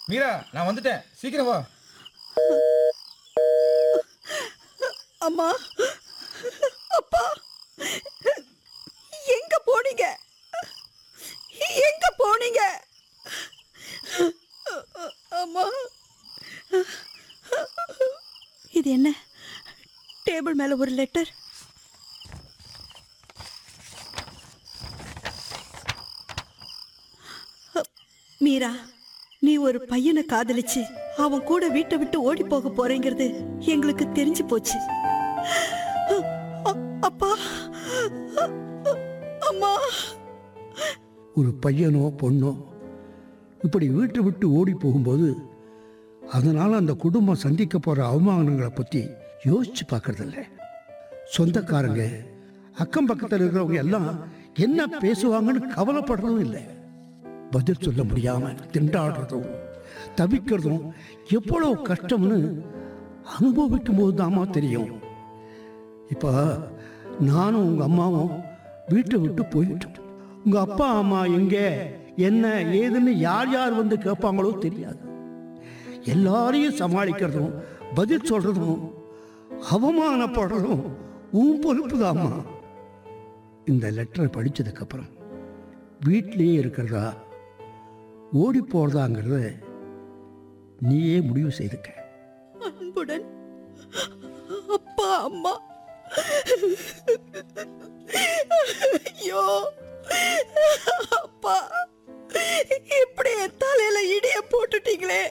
மீரா நான் வந்துட்டேன் சீக்கிரம் வா அம்மா அப்பா எங்க போனீங்க எங்க போனீங்க அம்மா இது என்ன டேபிள் மேல ஒரு லெட்டர் மீரா நீ ஒரு பையனை காதலிச்சு அவன் கூட வீட்டை விட்டு ஓடி போக போறேங்கிறது எங்களுக்கு தெரிஞ்சு போச்சு அ- அப்பா அம்மா ஒரு பையனோ பொண்ணோ இப்படி வீட்டை விட்டு ஓடி போகும்போது அதனால் அந்த குடும்பம் சந்திக்க போகிற அவமானங்களை பற்றி யோசிச்சு பார்க்கறதில்ல சொந்தக்காரங்க அக்கம் பக்கத்தில் இருக்கிறவங்க எல்லாம் என்ன பேசுவாங்கன்னு கவலைப்படுறதும் இல்லை பதில் சொல்ல முடியாமல் திண்டாடுறதும் தவிக்கிறதும் எவ்வளோ கஷ்டம்னு அனுபவிக்கும் போது தாமா தெரியும் இப்போ நானும் உங்கள் அம்மாவும் வீட்டை விட்டு போயிட்டோம் உங்கள் அப்பா அம்மா எங்கே என்ன ஏதுன்னு யார் யார் வந்து கேட்பாங்களோ தெரியாது எல்லாரையும் சமாளிக்கிறதும் பதில் சொல்கிறதும் அவமானப்படுறதும் உன் பொறுப்பு தாம்மா இந்த லெட்டரை படித்ததுக்கப்புறம் வீட்டிலேயே இருக்கிறதா ஓடி போகிறதாங்கிறத நீயே முடிவு செய்துக்க அன்புடன் அப்பா அம்மா ஐயோ அப்பா இப்படி என் தலையில இடிய போட்டுட்டீங்களே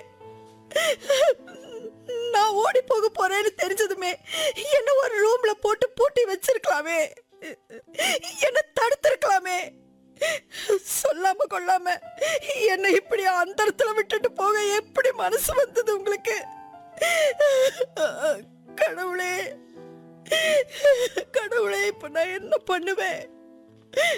நான் ஓடி போக போறேன்னு தெரிஞ்சதுமே என்ன ஒரு ரூம்ல போட்டு பூட்டி வச்சிருக்கலாமே என்ன தடுத்திருக்கலாமே சொல்லாம கொள்ளாம என்னை இப்படி அந்தரத்துல விட்டுட்டு போக எப்படி மனசு வந்தது உங்களுக்கு கடவுளே கடவுளே இப்ப நான் என்ன பண்ணுவேன்